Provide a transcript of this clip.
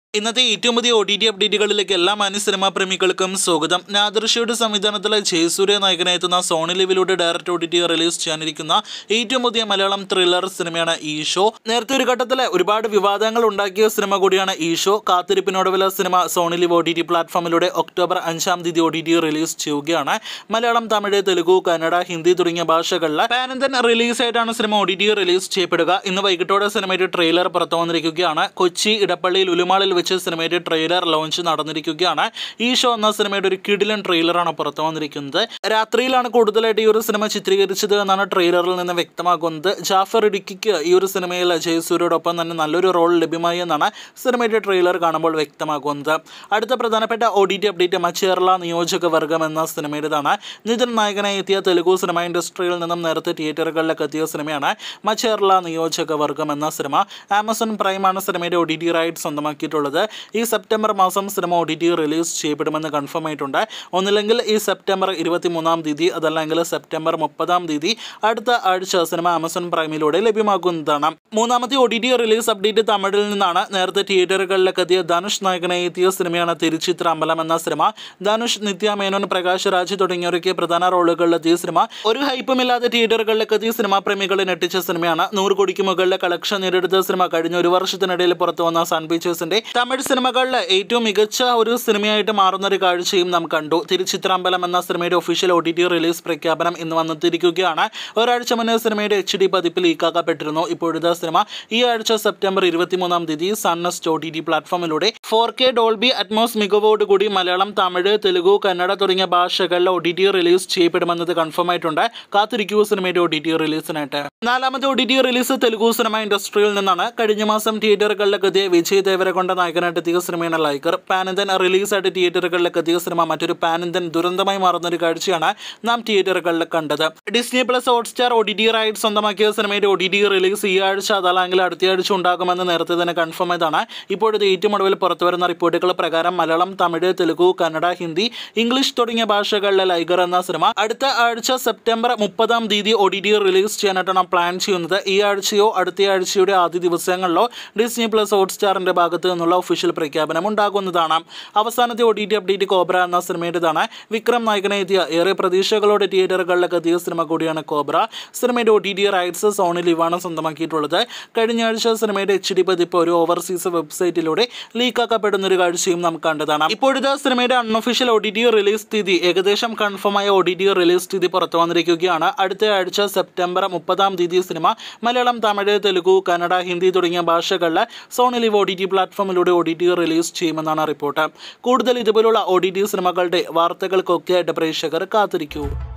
ഇന്നത്തെ ഏറ്റവും പുതിയ ഒ ടി ടി അപ്ഡേറ്റുകളിലേക്ക് എല്ലാ മാന്യ സിനിമാ പ്രേമികൾക്കും സ്വാഗതം നാദർഷിയുടെ സംവിധാനത്തിലെ ജയസൂര്യ നായകനെത്തുന്ന സോണി ലിവിലൂടെ direct O T T release ചെയ്യാനിരിക്കുന്ന ഏറ്റവും പുതിയ മലയാളം ത്രില്ലർ സിനിമയാണ് ഈ ഷോ നേരത്തെ ഒരു ഘട്ടത്തിൽ ഒരുപാട് വിവാദങ്ങൾ ഉണ്ടാക്കിയ സിനിമ കൂടിയാണ് ഈ ഷോ കാത്തിരിപ്പിനോടുവില cinema Sony Liv O T T പ്ലാറ്റ്ഫോമിലൂടെ ഒക്ടോബർ അഞ്ചാം തീയതി ഒ ടി ടി റിലീസ് ചെയ്യുകയാണ് മലയാളം തമിഴ് തെലുഗു കന്നഡ ഹിന്ദി തുടങ്ങിയ ഭാഷകളിൽ പാനന്തൻ റിലീസായിട്ടാണ് cinema O T T release ചെയ്യപ്പെടുക ഇന്ന് വൈകിട്ടോടെ സിനിമയുടെ ട്രെയിലർ പുറത്തു വന്നിരിക്കുകയാണ് കൊച്ചി ഇടപ്പള്ളി ലുലുമാളിൽ വെച്ച് സിനിമയുടെ ട്രെയിലർ ലോഞ്ച് നടന്നിരിക്കുകയാണ് ഈ ഷോ എന്ന സിനിമയുടെ ഒരു കിടിലൻ ട്രെയിലറാണ് പുറത്തു വന്നിരിക്കുന്നത് രാത്രിയിലാണ് കൂടുതലായിട്ട് ഈ ഒരു സിനിമ ചിത്രീകരിച്ചത് എന്നാണ് ട്രെയിലറിൽ നിന്ന് വ്യക്തമാക്കുന്നത് ജാഫർ ഇടുക്കിക്ക് ഈ ഒരു സിനിമയിൽ ജയസൂര്യയോടൊപ്പം തന്നെ നല്ലൊരു റോൾ ലഭ്യമായി എന്നാണ് സിനിമയുടെ ട്രെയിലർ കാണുമ്പോൾ വ്യക്തമാക്കുന്നത് അടുത്ത പ്രധാനപ്പെട്ട O T T update Macherla Niyojakavargam എന്ന സിനിമയുടേതാണ് നിതിൻ നായകനായി എത്തിയ തെലുഗു സിനിമ ഇൻഡസ്ട്രിയിൽ നിന്നും നേരത്തെ തിയേറ്ററുകളിലേക്ക് എത്തിയ സിനിമയാണ് മച്ചേർല നിയോജക വർഗം എന്ന സിനിമ ആമസോൺ പ്രൈമാണ് സിനിമയുടെ ഒ ടി ടി റൈറ്റ് സ്വന്തമാക്കിയിട്ടുള്ളത് ഈ സെപ്റ്റംബർ മാസം cinema O T T release ചെയ്യപ്പെടുമെന്ന് കൺഫേം ആയിട്ടുണ്ട് ഒന്നില്ലെങ്കിൽ ഈ സെപ്റ്റംബർ ഇരുപത്തി മൂന്നാം തീയതി അതല്ലെങ്കിൽ സെപ്റ്റംബർ മുപ്പതാം തീയതി അടുത്ത ആഴ്ച സിനിമ ആമസോൺ പ്രൈമിലൂടെ ലഭ്യമാക്കുന്നതാണ് മൂന്നാമത്തെ O T T release update തമിഴിൽ നിന്നാണ് നേരത്തെ തിയേറ്ററുകളിലേക്ക് എത്തിയ ധനുഷ് നായകനായി എത്തിയ സിനിമയാണ് തിരുച്ചിത്രമ്പലം എന്ന സിനിമ ധനുഷ് നിത്യ മേനോൻ പ്രകാശ് രാജ് തുടങ്ങിയവരൊക്കെ പ്രധാന റോളുകളിലെത്തിയ സിനിമ ഒരു ഹൈപ്പുമില്ലാതെ തിയേറ്ററുകളിലേക്ക് എത്തിയ സിനിമാ പ്രേമികളെ ഞെട്ടിച്ച സിനിമയാണ് നൂറ് കോടിക്ക് മുകളിലെ കളക്ഷൻ നേടിയെടുത്ത സിനിമ കഴിഞ്ഞ ഒരു വർഷത്തിനിടയിൽ പുറത്തു വന്ന സൺ പിക്ചേഴ്സിന്റെ തമിഴ് സിനിമകളിൽ ഏറ്റവും മികച്ച ഒരു സിനിമയായിട്ട് മാറുന്ന ഒരു കാഴ്ചയും നാം കണ്ടു തിരുച്ചിത്രമ്പലം എന്ന സിനിമയുടെ official O T T release പ്രഖ്യാപനം ഇന്ന് വന്നെത്തിയിരിക്കുകയാണ് ഒരാഴ്ച മുന്നേ സിനിമയുടെ എച്ച് ഡി പതിപ്പിൽ ലീക്കാക്കപ്പെട്ടിരുന്നു ഇപ്പോഴത്തെ സിനിമ ഈ ആഴ്ച സെപ്റ്റംബർ ഇരുപത്തിമൂന്നാം തീയതി സൺനെസ്റ്റ് ഒ ടി ടി പ്ലാറ്റ്ഫോമിലൂടെ ഫോർ കെ ഡോൾബി അറ്റ്മോസ് മികവോടുകൂടി മലയാളം തമിഴ് തെലുഗു കന്നഡ തുടങ്ങിയ ഭാഷകളിൽ ഒ ടി ടി റിലീസ് ചെയ്യപ്പെടുമെന്നത് കൺഫേം ആയിട്ടുണ്ട് കാത്തിരിക്കൂ സിനിമയുടെ ഒ ടി ടി റിലീസിനായിട്ട് നാലാമത്തെ O T T release Telugu cinema ഇൻഡസ്ട്രിയിൽ നിന്നാണ് കഴിഞ്ഞ മാസം തിയേറ്ററുകളിലേക്ക് എത്തിയ വിജയ് ദേവരകൊണ്ട നായകനായിട്ട് എത്തിയ സിനിമയാണ് ലൈക്കർ പാനന്തൻ റിലീസായിട്ട് തിയേറ്ററുകളിലേക്ക് എത്തിയ സിനിമ മറ്റൊരു പാനന്തൻ ദുരന്തമായി മാറുന്ന ഒരു കാഴ്ചയാണ് നാം തിയേറ്ററുകളിൽ കണ്ടത് Disney plus Hotstar O T T right സ്വന്തമാക്കിയ സിനിമയുടെ ഒ ടി ടി റിലീസ് ഈ ആഴ്ച അതല്ലെങ്കിൽ അടുത്ത ആഴ്ച ഉണ്ടാകുമെന്ന് നേരത്തെ തന്നെ കൺഫേം ചെയ്താണ് ഇപ്പോഴത്തെ ഏറ്റവും ഒടുവിൽ പുറത്തുവരുന്ന റിപ്പോർട്ടുകൾ പ്രകാരം മലയാളം തമിഴ് തെലുഗു കന്നഡ ഹിന്ദി ഇംഗ്ലീഷ് തുടങ്ങിയ ഭാഷകളിലെ ലൈഗർ എന്ന സിനിമ അടുത്ത ആഴ്ച സെപ്റ്റംബർ മുപ്പതാം തീയതി ഒ ടി ടി റിലീസ് ചെയ്യാനായിട്ടാണ് പ്ലാൻ ചെയ്യുന്നത് ഈ ആഴ്ചയോ അടുത്ത ആഴ്ചയുടെ ആദ്യ ദിവസങ്ങളിലോ ഡിസ്നി പ്ലസ് ഹോട്ട്സ്റ്റാറിന്റെ ഭാഗത്ത് നിന്നുള്ള ഒഫീഷ്യൽ പ്രഖ്യാപനം ഉണ്ടാകുന്നതാണ് അവസാനത്തെ O T T update Cobra എന്ന സിനിമയുടേതാണ് വിക്രം നായകനെ എത്തിയ ഏറെ പ്രതീക്ഷകളോടെ തിയേറ്ററുകളിലേക്ക് എത്തിയ സിനിമ കൂടിയാണ് കോബ്ര സിനിമയുടെ O T T rights Sony ലിവാണ് സ്വന്തമാക്കിയിട്ടുള്ളത് കഴിഞ്ഞ ആഴ്ച സിനിമയുടെ എച്ച് ഡി പതിപ്പ് ഒരു ഓവർസീസ് വെബ്സൈറ്റിലൂടെ ലീക്കാക്കപ്പെടുന്ന ഒരു കാഴ്ചയും നമുക്ക് കണ്ടതാണ് ഇപ്പോഴത്തെ സിനിമയുടെ unofficial O T T release തീയതി ഏകദേശം കൺഫേമായ ഒ ടി ടി റിലീസ് തീയതി പുറത്തു വന്നിരിക്കുകയാണ് അടുത്ത ആഴ്ച സെപ്റ്റംബർ മുപ്പതാം തീയതി സിനിമ മലയാളം തമിഴ് തെലുഗു കന്നഡ ഹിന്ദി തുടങ്ങിയ ഭാഷകളിൽ Sony Liv O T T പ്ലാറ്റ്ഫോമിലൂടെ ഒ ടി ടി റിലീസ് ചെയ്യുമെന്നാണ് റിപ്പോർട്ട് കൂടുതൽ ഇതുപോലുള്ള ഒ ടി ടി സിനിമകളുടെ വാർത്തകൾക്കൊക്കെ ആയിട്ട് പ്രേക്ഷകർ കാത്തിരിക്കൂ